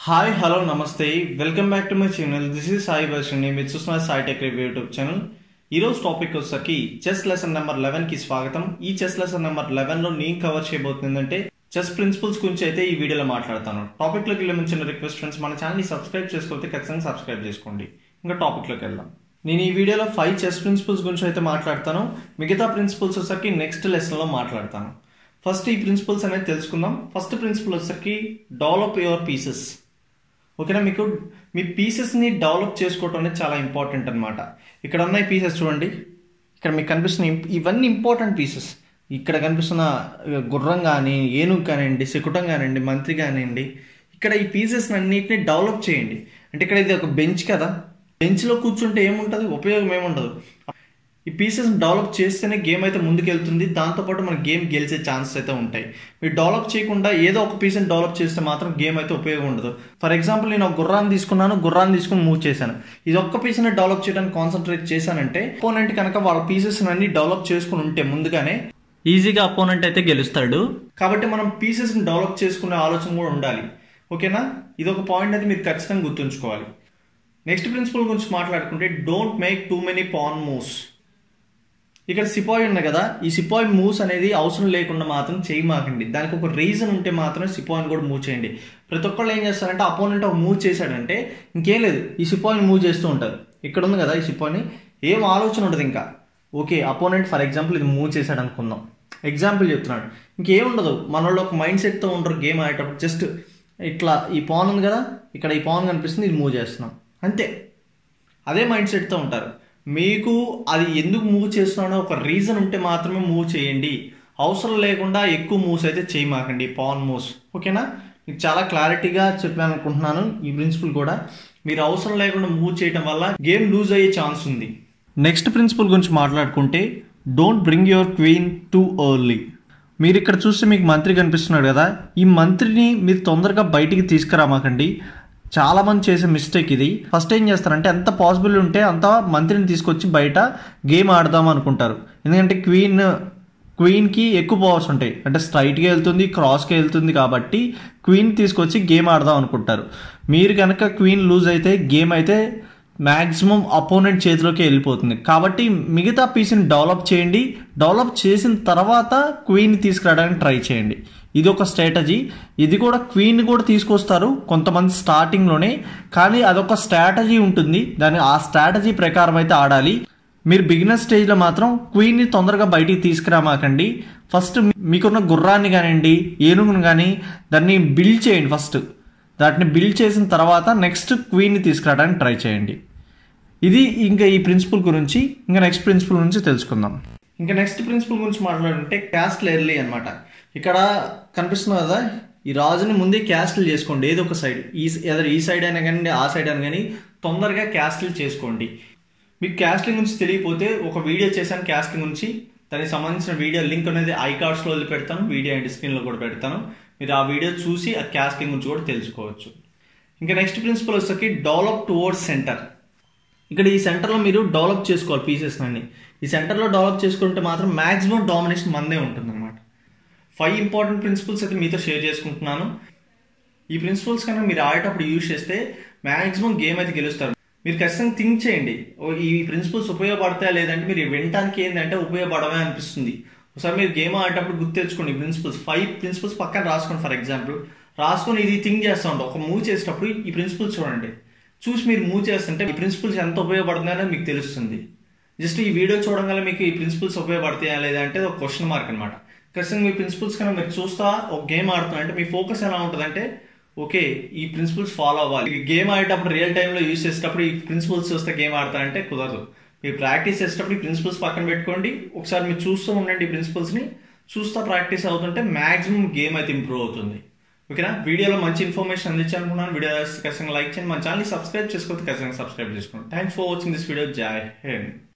hi hello నమస్తే welcome back to my channel this is Sai Varshini మీరు చూస్తున్న Sai tech review YouTube channel ఈ రోజు టాపిక్ వచ్చేసరికి చెస్ లెసన్ నెంబర్ లెవెన్ కి స్వాగతం ఈ చెస్ లెసన్ నెంబర్ లెవెన్ లో నేను కవర్ చేయబోతుందంటే చెస్ ప్రిన్సిపల్స్ గురించి అయితే ఈ వీడియోలో మాట్లాడతాను టాపిక్ లోకి వెళ్ళే ముంచిన రిక్వెస్ట్ ఫ్రెండ్స్ మన ఛానల్ ని సబ్స్క్రైబ్ చేసుకోతే ఖచ్చితంగా సబ్స్క్రైబ్ చేసుకోండి ఇంకా టాపిక్ లోకి వెళ్దాం నేను ఈ వీడియోలో ఫైవ్ చెస్ ప్రిన్సిపల్స్ గురించి అయితే మాట్లాడతాను మిగతా ప్రిన్సిపల్స్ వచ్చేసరికి నెక్స్ట్ లెసన్ లో మాట్లాడతాను ఫస్ట్ ఈ ప్రిన్సిపల్స్ అనేది తెలుసుకుందాం ఫస్ట్ ప్రిన్సిపల్ వచ్చేసరికి డెవలప్ యువర్ పీసెస్ ఓకేనా మీకు మీ పీసెస్ని డెవలప్ చేసుకోవటం అనేది చాలా ఇంపార్టెంట్ అనమాట ఇక్కడ ఉన్న ఈ పీసెస్ చూడండి ఇక్కడ మీకు కనిపిస్తున్న ఇం- ఇవన్నీ ఇంపార్టెంట్ పీసెస్ ఇక్కడ కనిపిస్తున్న ఆ, గుర్రం కానీ ఏనుగు కానివ్వండి శకుటం కానివ్వండి మంత్రి కానివ్వండి ఇక్కడ ఈ పీసెస్ అన్నిటిని డెవలప్ చేయండి అంటే ఇక్కడ ఇది ఒక బెంచ్ కదా బెంచ్లో కూర్చుంటే ఏముంటుంది ఉపయోగం ఏముండదు ఈ పీసెస్ డెవలప్ చేస్తేనే గేమ్ అయితే ముందుకెళ్తుంది దాంతోపాటు మన గేమ్ గెలిచే ఛాన్సెస్ అయితే ఉంటాయి మీరు డెవలప్ చేయకుండా ఏదో ఒక పీస్ని డెవలప్ చేస్తే మాత్రం గేమ్ అయితే ఉపయోగం ఉండదు ఫర్ ఎగ్జాంపుల్ నేను ఒక గుర్రాన్ని తీసుకున్నాను గుర్రాన్ని తీసుకుని మూవ్ చేశాను ఇది ఒక్క పీస్ని డెవలప్ చేయడానికి కాన్సన్ట్రేట్ చేశానంటే అపోనెంట్ కనుక వాళ్ళ పీసెస్ అన్ని డెవలప్ చేసుకుని ఉంటే ముందుగానే ఈజీగా అపోనెంట్ అయితే గెలుస్తాడు కాబట్టి మనం పీసెస్ని డెవలప్ చేసుకునే ఆలోచన కూడా ఉండాలి ఓకేనా ఇది ఒక పాయింట్ అయితే మీరు ఖచ్చితంగా గుర్తుంచుకోవాలి నెక్స్ట్ ప్రిన్సిపల్ గురించి మాట్లాడుకుంటే don't make too many pawn moves ఇక్కడ సిపాయి ఉంది కదా ఈ సిపాయి మూవ్స్ అనేది అవసరం లేకుండా మాత్రం చేయమాకండి దానికి ఒక రీజన్ ఉంటే మాత్రం సిపాయిని కూడా మూవ్ చేయండి ప్రతి ఒక్కళ్ళు ఏం చేస్తారంటే అపోనెంట్ ఒక మూవ్ చేశాడంటే ఇంకేం లేదు ఈ సిపాయిని మూవ్ చేస్తూ ఉంటారు ఇక్కడ ఉంది కదా ఈ సిపాయిని ఏం ఆలోచన ఉండదు ఇంకా ఓకే అపోనెంట్ ఫర్ ఎగ్జాంపుల్ ఇది మూవ్ చేశాడు అనుకుందాం ఎగ్జాంపుల్ చెప్తున్నాడు ఇంకేం ఉండదు మన వాళ్ళు ఒక మైండ్ సెట్తో ఉండరు గేమ్ ఆడేటప్పుడు జస్ట్ ఇట్లా ఈ పాన్ ఉంది కదా ఇక్కడ ఈ పాన్ కనిపిస్తుంది ఇది మూవ్ చేస్తున్నాం అంతే అదే మైండ్ సెట్తో ఉంటారు మీకు అది ఎందుకు మూవ్ చేస్తున్నాడో ఒక రీజన్ ఉంటే మాత్రమే మూవ్ చేయండి అవసరం లేకుండా ఎక్కువ మూవ్స్ అయితే చేయమాకండి పాన్ మూవ్స్ ఓకేనా మీకు చాలా క్లారిటీగా చెప్పాను అనుకుంటున్నాను ఈ ప్రిన్సిపల్ కూడా మీరు అవసరం లేకుండా మూవ్ చేయడం వల్ల గేమ్ లూజ్ అయ్యే ఛాన్స్ ఉంది నెక్స్ట్ ప్రిన్సిపల్ గురించి మాట్లాడుకుంటే don't bring your queen too early మీరు ఇక్కడ చూస్తే మీకు మంత్రి కనిపిస్తున్నాడు కదా ఈ మంత్రిని మీరు తొందరగా బయటికి తీసుకురామాకండి చాలా మంది చేసే మిస్టేక్ ఇది ఫస్ట్ ఏం చేస్తారంటే ఎంత పాసిబుల్ ఉంటే అంత మంత్రిని తీసుకొచ్చి బయట గేమ్ ఆడదాం అనుకుంటారు ఎందుకంటే క్వీన్ క్వీన్కి ఎక్కువ పవర్స్ ఉంటాయి అంటే స్ట్రైట్గా వెళ్తుంది క్రాస్కి వెళ్తుంది కాబట్టి క్వీన్ తీసుకొచ్చి గేమ్ ఆడదాం అనుకుంటారు మీరు కనుక క్వీన్ లూజ్ అయితే గేమ్ అయితే మ్యాక్సిమం అపోనెంట్ చేతిలోకి వెళ్ళిపోతుంది కాబట్టి మిగతా పీస్ని డెవలప్ చేయండి డెవలప్ చేసిన తర్వాత క్వీన్ తీసుకురావడానికి ట్రై చేయండి ఇది ఒక స్ట్రాటజీ ఇది కూడా క్వీన్ కూడా తీసుకొస్తారు కొంతమంది స్టార్టింగ్లోనే కానీ అదొక స్ట్రాటజీ ఉంటుంది దాని ఆ స్ట్రాటజీ ప్రకారం అయితే ఆడాలి మీరు బిగినర్ స్టేజ్లో మాత్రం క్వీన్ని తొందరగా బయటికి తీసుకురామాకండి ఫస్ట్ మీకున్న గుర్రాన్ని కానివ్వండి ఏనుగును కానీ దాన్ని బిల్డ్ చేయండి ఫస్ట్ దాటిని బిల్డ్ చేసిన తర్వాత నెక్స్ట్ క్వీన్ని తీసుకురావడానికి ట్రై చేయండి ఇది ఇంకా ఈ ప్రిన్సిపల్ గురించి ఇంకా నెక్స్ట్ ప్రిన్సిపల్ గురించి తెలుసుకుందాం ఇంకా నెక్స్ట్ ప్రిన్సిపల్ గురించి మాట్లాడుకుంటే క్యాస్ట్లు ఎర్లీ అనమాట ఇక్కడ కనిపిస్తుంది కదా ఈ రాజుని ముందే క్యాస్ట్లు చేసుకోండి ఏదో ఒక సైడ్ ఈ ఏదో ఈ సైడ్ అయినా కానీ ఆ సైడ్ అయినా కానీ తొందరగా క్యాస్ట్లు చేసుకోండి మీకు క్యాస్టింగ్ గురించి తెలియకపోతే ఒక వీడియో చేశాను క్యాస్టింగ్ గురించి దానికి సంబంధించిన వీడియో లింక్ అనేది ఐ కార్డ్స్లో వదిలి పెడతాను వీడియో అండ్ స్క్రీన్లో కూడా పెడతాను మీరు ఆ వీడియో చూసి ఆ క్యాస్టింగ్ గురించి కూడా తెలుసుకోవచ్చు ఇంకా నెక్స్ట్ ప్రిన్సిపల్ వచ్చేసరికి డెవలప్ టువర్డ్స్ సెంటర్ ఇక్కడ ఈ సెంటర్లో మీరు డెవలప్ చేసుకోవాలి పీసెస్ అన్ని ఈ సెంటర్లో డెవలప్ చేసుకుంటే మాత్రం మాక్సిమం డామినేషన్ మందే ఉంటుంది అనమాట ఫైవ్ ఇంపార్టెంట్ ప్రిన్సిపల్స్ అయితే మీతో షేర్ చేసుకుంటున్నాను ఈ ప్రిన్సిపల్స్ కనుక మీరు ఆడేటప్పుడు యూజ్ చేస్తే మాక్సిమం గేమ్ అయితే గెలుస్తారు మీరు ఖచ్చితంగా థింక్ చేయండి ఓ ఈ ప్రిన్సిపల్స్ ఉపయోగపడతాయా లేదంటే మీరు వినటానికి ఏంటంటే ఉపయోగపడమే అనిపిస్తుంది ఒకసారి మీరు గేమ్ ఆడేటప్పుడు గుర్తు తెచ్చుకోండి ప్రిన్సిపల్స్ ఫైవ్ ప్రిన్సిపల్స్ పక్కన రాసుకోండి ఫర్ ఎగ్జాంపుల్ రాసుకొని ఇది థింక్ చేస్తూ ఉంటాం ఒక మూవ్ చేసేటప్పుడు ఈ ప్రిన్సిపల్స్ చూడండి చూసి మీరు మూవ్ చేస్తుంటే ఈ ప్రిన్సిపల్స్ ఎంత ఉపయోగపడుతున్నాయో మీకు తెలుస్తుంది జస్ట్ ఈ వీడియో చూడడం వల్ల మీకు ఈ ప్రిన్సిపల్స్ ఉపయోగపడతాయా లేదా అంటే ఒక క్వశ్చన్ మార్క్ అనమాట ఖచ్చితంగా మీ ప్రిన్సిపల్స్ కన్నా మీరు చూస్తా ఒక గేమ్ ఆడుతున్నారంటే మీ ఫోకస్ ఎలా ఉంటుందంటే ఓకే ఈ ప్రిన్సిపల్స్ ఫాలో అవ్వాలి ఈ గేమ్ ఆడేటప్పుడు రియల్ టైంలో యూజ్ చేసేటప్పుడు ఈ ప్రిన్సిపల్స్ చూస్తే గేమ్ ఆడతారంటే కుదరదు మీరు ప్రాక్టీస్ చేసేటప్పుడు ఈ ప్రిన్సిపల్స్ పక్కన పెట్టుకోండి ఒకసారి మీరు చూస్తూ ఉండండి ఈ ప్రిన్సిపల్స్ని చూస్తా ప్రాక్టీస్ అవుతుంటే మాక్సిమం గేమ్ అయితే ఇంప్రూవ్ అవుతుంది ఓకేనా వీడియోలో మంచి ఇన్ఫర్మేషన్ అందించాలనుకున్నాను వీడియో ఖచ్చితంగా లైక్ చేయండి మన ఛానల్ సబ్స్క్రైబ్ చేసుకోవచ్చు ఖచ్చితంగా సబ్స్క్రైబ్ చేసుకోండి thanks for watching this video జై హింద్